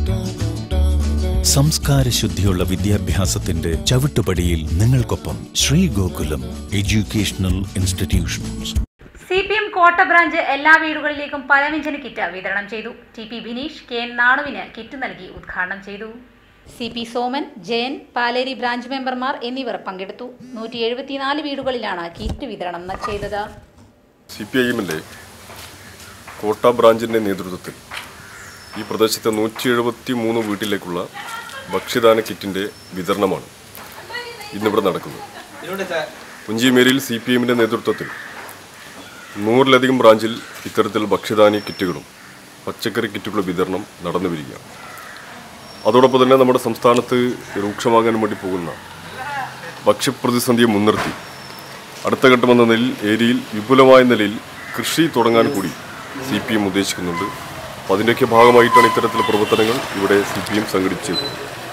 സംസ്കാര ശുദ്ധിയുള്ള വിദ്യാഭ്യാസത്തിന്റെ ചവിട്ടുപടിയിൽ നിങ്ങൾക്കൊപ്പം Shri Gokulam educational institutions C P M Kotta branch എല്ലാ വീടുകളിലേക്കും പലവ്യഞ്ജന കിറ്റ് വിതരണം ചെയ്തു T P Bineesh K N നാണുവിന് കിറ്റ് നൽകി ഉദ്ഘാടനം ചെയ്തു C P Soman Jayan Paleri branch മെമ്പർമാർ എന്നിവർ പങ്കെടുത്തു നൂറ്റി എഴുപത്തിനാല് വീടുകളിലാണ് കിറ്റ് വിതരണം ചെയ്തത് സി പി ഐ എമ്മിൻ്റെ കോട്ട ബ്രാഞ്ചിൻ്റെ നേതൃത്വത്തിൽ ഈ പ്രദേശത്തെ നൂറ്റി എഴുപത്തി മൂന്ന് വീട്ടിലേക്കുള്ള ഭക്ഷ്യദാന കിറ്റിൻ്റെ വിതരണമാണ് ഇന്നിവിടെ നടക്കുന്നത് പുഞ്ചിമേരിയിൽ സി പി എമ്മിൻ്റെ നേതൃത്വത്തിൽ നൂറിലധികം ബ്രാഞ്ചിൽ ഇത്തരത്തിൽ ഭക്ഷ്യധാന്യ കിറ്റുകളും പച്ചക്കറി കിറ്റുകളുടെ വിതരണം നടന്നു വരികയാണ് അതോടൊപ്പം തന്നെ നമ്മുടെ സംസ്ഥാനത്ത് രൂക്ഷമാകാൻ വേണ്ടി പോകുന്ന ഭക്ഷ്യപ്രതിസന്ധിയെ മുൻനിർത്തി അടുത്ത ഘട്ടമെന്ന നിലയിൽ ഏരിയയിൽ വിപുലമായ നിലയിൽ കൃഷി തുടങ്ങാൻ കൂടി സി പി എം ഉദ്ദേശിക്കുന്നുണ്ട് അപ്പോൾ അതിൻ്റെയൊക്കെ ഭാഗമായിട്ടാണ് ഇത്തരത്തിലുള്ള പ്രവർത്തനങ്ങൾ ഇവിടെ സി പി എം സംഘടിപ്പിച്ചത്